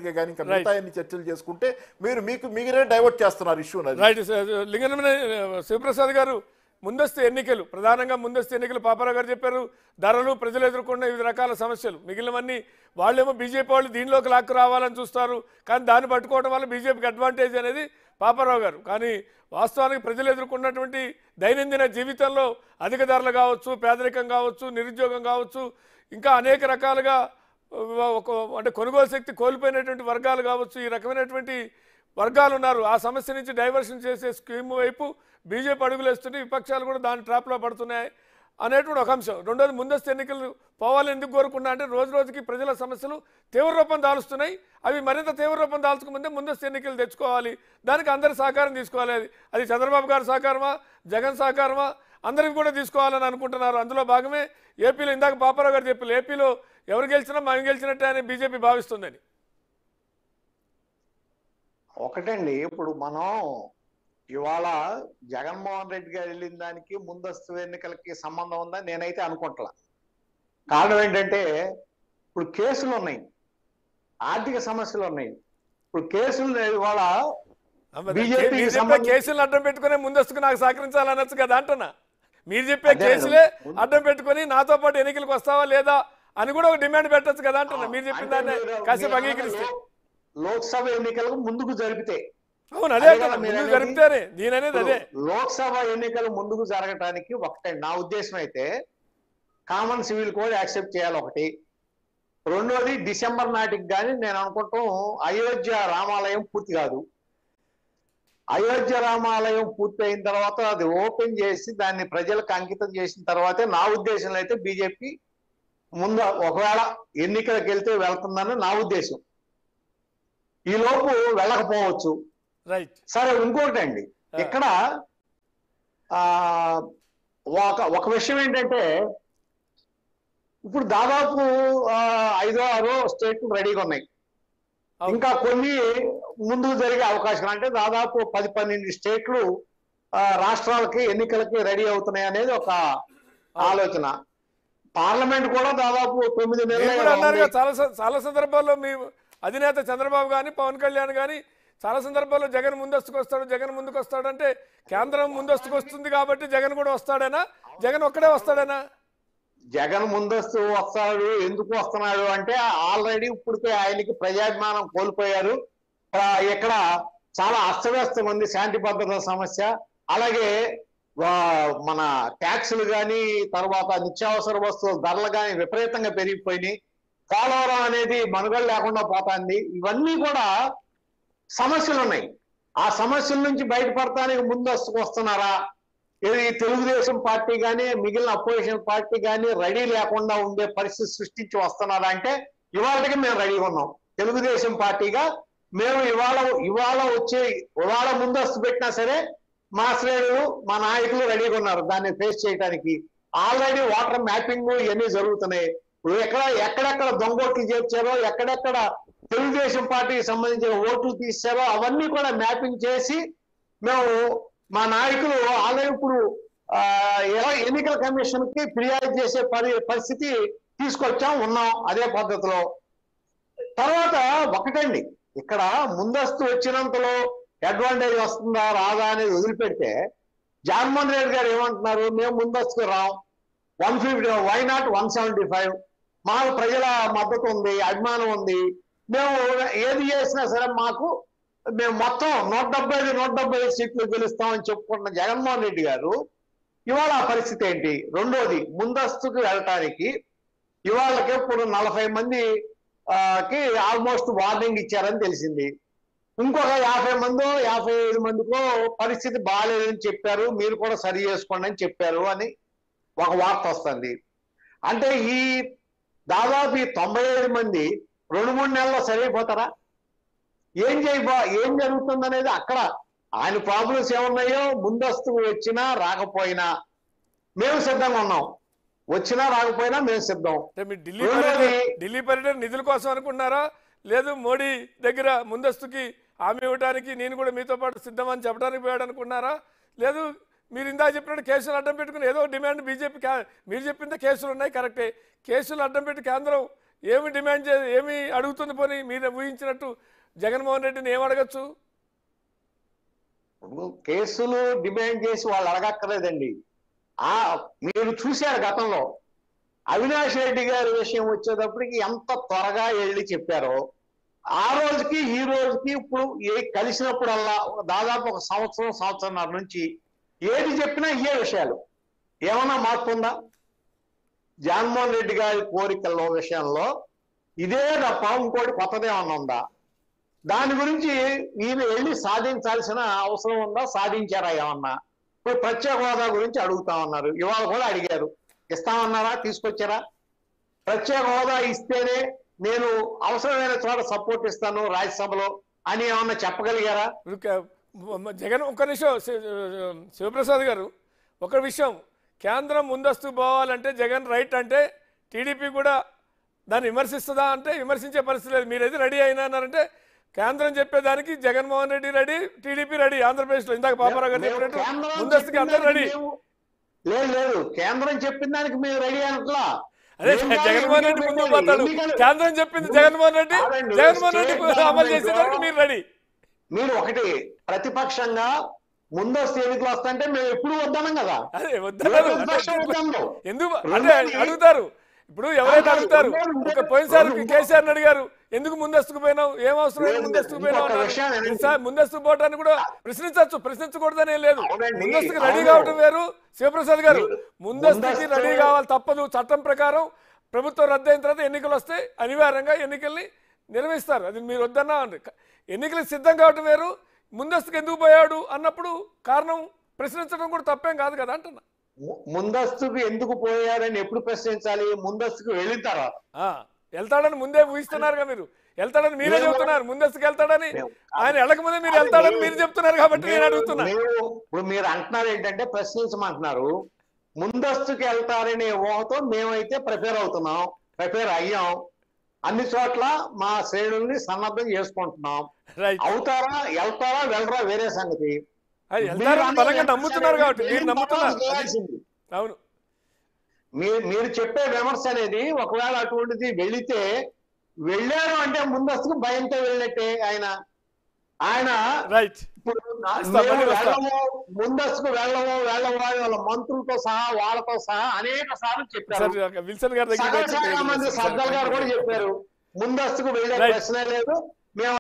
మటుకే కానీ ఇంకా మిగతా ఎన్ని చర్చలు చేసుకుంటే మీరు మీకు మీరే డైవర్ట్ చేస్తున్నారు ఇష్యూ అది రైట్ లింగనమనే శివప్రసాద్ గారు ముందస్తు ఎన్నికలు ప్రధానంగా ముందస్తు ఎన్నికలు పాపారావు గారు చెప్పారు ధరలు ప్రజలు ఎదుర్కొన్న వివిధ రకాల సమస్యలు మిగిలినవన్నీ వాళ్ళేమో బీజేపీ వాళ్ళు దీనిలోకి లాక్కు రావాలని చూస్తారు కానీ దాన్ని పట్టుకోవడం వల్ల బీజేపీకి అడ్వాంటేజ్ అనేది పాపారావు గారు కానీ వాస్తవానికి ప్రజలు ఎదుర్కొన్నటువంటి దైనందిన జీవితంలో అధిక ధరలు కావచ్చు పేదరికం కావచ్చు నిరుద్యోగం కావచ్చు ఇంకా అనేక రకాలుగా ఆ, ఒక అంటే కొనుగోలు శక్తి కోల్పోయినటువంటి వర్గాలు కావచ్చు ఈ రకమైనటువంటి వర్గాలు ఉన్నారు ఆ సమస్య నుంచి డైవర్షన్ చేసే స్కీమ్ వైపు బీజేపీ అడుగులు వేస్తుంటే విపక్షాలు కూడా దాని ట్రాప్లో పడుతున్నాయి అనేటువంటి ఒక అంశం రెండోది ముందస్తు ఎన్నికలు పోవాలని ఎందుకు కోరుకున్నా అంటే రోజు రోజుకి ప్రజల సమస్యలు తీవ్ర రూపం దాలుస్తున్నాయి అవి మరింత తీవ్ర రూపం దాల్చుకుంటే ముందస్తు ఎన్నికలు తెచ్చుకోవాలి దానికి అందరి సహకారం తీసుకోవాలి అది అది చంద్రబాబు గారి సహకారమా జగన్ సహకారమా అందరికి కూడా తీసుకోవాలని అనుకుంటున్నారు అందులో భాగమే ఏపీలో ఇందాక పాపారావు గారు చెప్పారు ఏపీలో ఎవరు గెలిచినా మనం గెలిచినట్టే అని బీజేపీ భావిస్తుందని ఒకటండి ఇప్పుడు మనం ఇవాళ జగన్మోహన్ రెడ్డి గారు వెళ్ళిన దానికి ముందస్తు ఎన్నికలకి సంబంధం ఉందని నేనైతే అనుకుంటా కారణం ఏంటంటే ఇప్పుడు కేసులు ఉన్నాయి ఆర్థిక సమస్యలు ఉన్నాయి ఇప్పుడు కేసులు ఇవాళ BJP కి మీరు చెప్పే సంబంధించి- కేసులను అడ్డం పెట్టుకునే ముందస్తుకు నాకు సహకరించాలనొచ్చు కదా అంటున్నా మీరు చెప్పే అదే కేసులే ముందు- అడ్డం పెట్టుకొని నాతో పాటు ఎన్నికలకు వస్తావా లేదా అని కూడా ఒక డిమాండ్ పెట్టొచ్చు కదా అంటున్నా మీరు చెప్పిన అంటే దాన్ని మీరు- కాసేపు మీరు అంగీకరిస్తే లో- లోక్సభ ఎన్నికలకు ముందుకు జరిపితే అవును అదే అదే కదా కదా మీరు ముందు అనేది? జరిపితేనే దీని అనేది అదే ఇప్పుడు లోక్సభ ఎన్నికలు ముందుకు జరగటానికి ఒకటే నా ఉద్దేశం అయితే కామన్ సివిల్ కోడ్ యాక్సెప్ట్ చేయాలి ఒకటి రెండోది డిసెంబర్ నాటికి కానీ నేను అనుకుంటాం అయోధ్య రామాలయం పూర్తి కాదు అయోధ్య రామాలయం పూర్తి అయిన తర్వాత అది ఓపెన్ చేసి దాన్ని ప్రజలకు అంకితం చేసిన తర్వాతే నా ఉద్దేశంలో అయితే బీజేపీ ముందు ఒకవేళ ఎన్నికలకు వెళ్తే వెళ్తుందని నా ఉద్దేశం ఈ లోపు వెళ్ళకపోవచ్చు రైట్ సరే ఇంకొకటి అండి ఇక్కడ ఆ ఒక ఒక విషయం ఏంటంటే ఇప్పుడు దాదాపు ఆ, ఐదో ఆరో స్టేట్లు రెడీగా ఉన్నాయి అవును. ఇంకా కొన్ని ముందుకు జరిగే అవకాశం అంటే దాదాపు పది పన్నెండు స్టేట్లు ఆ, రాష్ట్రాలకి ఎన్నికలకి రెడీ అవుతున్నాయి అనేది ఒక ఆలోచన పార్లమెంట్ కూడా దాదాపు తొమ్మిది మీరు కూడా నెలలు అన్నారుగా చాలా స- చాలా సందర్భాల్లో మీ అధినేత చంద్రబాబు కానీ పవన్ కళ్యాణ్ కానీ చాలా సందర్భాల్లో జగన్ ముందస్తుకు వస్తాడు జగన్ ముందుకు వస్తాడు అంటే కేంద్రం ముందస్తుకు వస్తుంది కాబట్టి జగన్ కూడా వస్తాడేనా జగన్ ఒక్కడే వస్తాడేనా జగన్ ముందస్తు వస్తాడు ఎందుకు వస్తున్నాడు అంటే ఆల్రెడీ ఇప్పటికే ఆయనకి ప్రజాభిమానం కోల్పోయారు ఆ, ఇక్కడ చాలా అస్తవ్యస్తం ఉంది శాంతి భద్రత సమస్య అలాగే ఆ, మన ట్యాక్సులు కానీ తర్వాత నిత్యావసర వస్తువుల ధరలు కానీ విపరీతంగా పెరిగిపోయినాయి పోలవరం అనేది మనుగడ లేకుండా పోతుంది ఇవన్నీ కూడా సమస్యలు ఉన్నాయి ఆ సమస్యల నుంచి బయటపడటానికి ముందస్తుకు వస్తున్నారా ఏది తెలుగుదేశం పార్టీ కానీ మిగిలిన అపోజిషన్ పార్టీ కానీ రెడీ లేకుండా ఉండే పరిస్థితి సృష్టించి వస్తున్నారా అంటే ఇవాళకి మేము రెడీగా ఉన్నాం తెలుగుదేశం పార్టీగా మేము ఇవాళ ఇవాళ వచ్చే ఇవాళ ముందస్తు పెట్టినా సరే మా శ్రేణులు మా నాయకులు రెడీగా ఉన్నారు దాన్ని ఫేస్ చేయడానికి ఆల్రెడీ వాటర్ మ్యాపింగ్ ఇవన్నీ జరుగుతున్నాయి ఇప్పుడు ఎక్కడ ఎక్కడెక్కడ దొంగోట్లు చేర్చారో ఎక్కడెక్కడ తెలుగుదేశం పార్టీకి సంబంధించిన ఓట్లు తీశారో అవన్నీ కూడా మ్యాపింగ్ చేసి మేము మా నాయకులు ఆల్రెడీ ఇప్పుడు ఆ, ఎలా- ఎన్నికల కమిషన్ కి ఫిర్యాదు చేసే పరి పరిస్థితి తీసుకొచ్చాం ఉన్నాం అదే పద్ధతిలో తర్వాత ఒకటండి ఇక్కడ ముందస్తు వచ్చినంతలో అడ్వాంటేజ్ వస్తుందా రాదా అనేది వదిలిపెడితే జగన్మోహన్ రెడ్డి గారు ఏమంటున్నారు మేము ముందస్తుకు రాం one fifty why not one seventy five మాకు ప్రజల మద్దతు ఉంది అభిమానం ఉంది మేము ఏది చేసినా సరే మాకు మేము మొత్తం నూట డెబ్బై ఐదు నూట డెబ్బై ఐదు సీట్లు గెలుస్తామని చెప్పుకుంటున్న జగన్మోహన్ రెడ్డి గారు ఇవాళ ఆ పరిస్థితి ఏంటి రెండోది ముందస్తుకు వెళ్ళటానికి ఇవాళకి ఇప్పుడు నలభై మంది ఆ, కి ఆల్మోస్ట్ వార్నింగ్ ఇచ్చారని తెలిసింది ఇంకొక యాభై మందో యాభై ఐదు మందికో పరిస్థితి బాగాలేదని చెప్పారు మీరు కూడా సరి చేసుకోండి అని చెప్పారు అని ఒక వార్త వస్తుంది అంటే ఈ దాదాపు ఈ తొంభై ఐదు మంది రెండు మూడు నెలల్లో సరైపోతారా ఏం చేయబో ఏం జరుగుతుంది అనేది అక్కడ ఆయన ప్రాబ్లమ్స్ ఏమున్నాయో ముందస్తు వచ్చినా రాకపోయినా మేము సిద్ధంగా ఉన్నాం వచ్చినా రాకపోయినా మేము సిద్ధం అంటే మీరు ఢిల్లీ రెండోది- పర్యటన ఢిల్లీ పర్యటన నిధుల కోసం అనుకుంటున్నారా లేదు మోడీ దగ్గర ముందస్తుకి హామీ ఇవ్వడానికి నేను కూడా మీతో పాటు సిద్ధమని చెప్పడానికి పోయాడు అనుకున్నారా లేదు మీరు ఇందా చెప్పినట్టు కేసులు అడ్డం పెట్టుకుని ఏదో ఒక డిమాండ్ బీజేపీ మీరు చెప్పిందే కేసులు ఉన్నాయి కరెక్టే కేసులు అడ్డం పెట్టి కేంద్రం ఏమి డిమాండ్ చే ఏమి అడుగుతుంది పోనీ మీరు ఊహించినట్టు జగన్మోహన్ రెడ్డిని ఏం అడగచ్చు ఇప్పుడు కేసులు డిమాండ్ చేసి వాళ్ళు అడగక్కర్లేదండి ఆ మీరు చూశారు గతంలో అవినాష్ రెడ్డి గారి విషయం వచ్చేటప్పటికి ఎంత త్వరగా వెళ్ళి చెప్పారో ఆ రోజుకి ఈ రోజుకి ఇప్పుడు ఏ కలిసినప్పుడల్లా దాదాపు ఒక సంవత్సరం సంవత్సరంన్నర నుంచి ఏది చెప్పినా ఇవే విషయాలు ఏమన్నా మార్పు ఉందా జగన్మోహన్ రెడ్డి గారి కోరికల్లో విషయంలో ఇదే తప్ప ఇంకోటి కొత్తది ఏమన్నా ఉందా దాని గురించి ఈయన వెళ్ళి సాధించాల్సిన అవసరం ఉందా సాధించారా ఏమన్నా ఇప్పుడు ప్రత్యేక హోదా గురించి అడుగుతా ఉన్నారు ఇవాళ కూడా అడిగారు ఇస్తామన్నారా తీసుకొచ్చారా ప్రత్యేక హోదా ఇస్తేనే నేను అవసరమైన చోట సపోర్ట్ ఇస్తాను రాజ్యసభలో అని ఏమన్నా చెప్పగలిగారా ఇప్పుడు క- మ- జగన్ ఒక్క నిమిషం శి- శివప్రసాద్ గారు ఒక విషయం కేంద్రం ముందస్తు పోవాలంటే జగన్ రైట్ అంటే టీడీపీ కూడా దాన్ని విమర్శిస్తుందా అంటే విమర్శించే పరిస్థితి లేదు మీరైతే రెడీ అయినారంటే కేంద్రం చెప్పేదానికి Jaganmohan Reddy ready TDP ready ఆంధ్రప్రదేశ్లో ఇందాక పాపారావు గారు మేము చెప్పినట్టు కేంద్రం ముందస్తుకి చెప్పిన అందరూ రెడీ దానికి మేము- లేదు లేదు కేంద్రం చెప్పిన దానికి మేము రెడీ అనట్లా అదే మేము కానీ జగన్మోహన్ రెడ్డి ఎన్నికలు ముందుకు పోతాడు ఎన్నికలు- కేంద్రం చెప్పింది జగన్మోహన్ రెడ్డి కాదండి, జగన్మోహన్ రెడ్డి స్టేట్ అమలు గవర్నమెంట్ చేసేదానికి మీరు రెడీ మీరు ఒకటి ప్రతిపక్షంగా ముందస్తు ఎన్నికలు వస్తుంటే మేము ఎప్పుడు వద్దనం కదా అదే వద్దన్నారు ఏ ప్రతిపక్షం వద్దన్నారు? ఎందుకు అంటే రెండోది- అడుగుతారు ఇప్పుడు ఎవరైనా కాదు, అడుగుతారు రెండోది ఒక పోయినసారి రెండు- కేసీఆర్ అడిగారు ఎందుకు ముందస్తుకు పోయినావు ఏం అవసరం లేదు లేదు, ముందస్తుకు ఇంకొక పోయినావు అన్నారు. విషయం ఏంటంటే- ఈసారి ముందస్తుకు పోవటాన్ని కూడా ప్రశ్నించవచ్చు ప్రశ్నించకూడదని ఏం లేదు అవునండి, ముందస్తుకు రెడీ అవును. కావటం వేరు శివప్రసాద్ గారు మీరు ముందస్తుకి ముందస్తు- రెడీ కావాలి తప్పదు చట్టం ప్రకారం ప్రభుత్వం రద్దు అయిన తర్వాత ఎన్నికలు వస్తాయి అనివార్యంగా ఎన్నికల్ని నిర్వహిస్తారు అది మీరు వద్దన్నా అండి ఎన్నికలకు సిద్ధం కావటం వేరు ముందస్తుకు ఎందుకు పోయాడు అన్నప్పుడు కారణం ప్రశ్నించడం కూడా తప్పేం కాదు కదా అంటున్నా ము- ముందస్తుకు ఎందుకు పోయారని ఎప్పుడు ప్రశ్నించాలి ముందస్తుకు వెళ్ళిన తర్వాత ఆ, వెళ్తాడని ముందే ఊహిస్తున్నారుగా మీరు వెళ్తాడని మీరే మేము- చెబుతున్నారు ముందస్తుకు వెళ్తాడని మేము- ఆయన వెళ్ళకముందే మీరు అది వెళ్తాడని మేము- మీరు చెప్తున్నారు కాబట్టి నేను మేము- అడుగుతున్నా మేము ఇప్పుడు మీరు అంటున్నారు ఏంటంటే ప్రశ్నించమంటున్నారు ముందస్తుకి వెళ్తారనే ఊహతో మేమైతే ప్రిపేర్ అవుతున్నాం ప్రిపేర్ అయ్యాం అన్ని చోట్ల మా శ్రేణుల్ని సన్నద్ధం చేసుకుంటున్నాం రైట్ అవుతారా వెళ్తారా వెళ్ళరా వేరే సంగతి అది మీరు వెళ్తారని అనేది బలంగా ఎంత నమ్ముతున్నారు సరే, కాబట్టి మీరు వెళ్ళిన తర్వాత నమ్ముతున్నారు అది- చేయాల్సింది. అవును మీరు మీరు చెప్పే విమర్శ అనేది ఒకవేళ అటువంటిది వెళితే వెళ్ళారు అంటే ముందస్తుకు భయంతో వెళ్ళినట్టే ఆయన ఆయన రైట్ ఇప్పుడు నా- వస్తా, మేము మళ్ళీ వస్తా. వెళ్ళము ముందస్తుకు వెళ్ళము వెళ్ళము అని వాళ్ళ మంత్రులతో సహా వాళ్ళతో సహా అనేక సార్లు చెప్పారు సార్ విల్సన్ గారి సకల శాఖ మంత్రి దగ్గర సజ్జల్ గారు కూడా చెప్పారు ముందస్తుకు వెళ్ళే Right. ప్రశ్నే లేదు మేము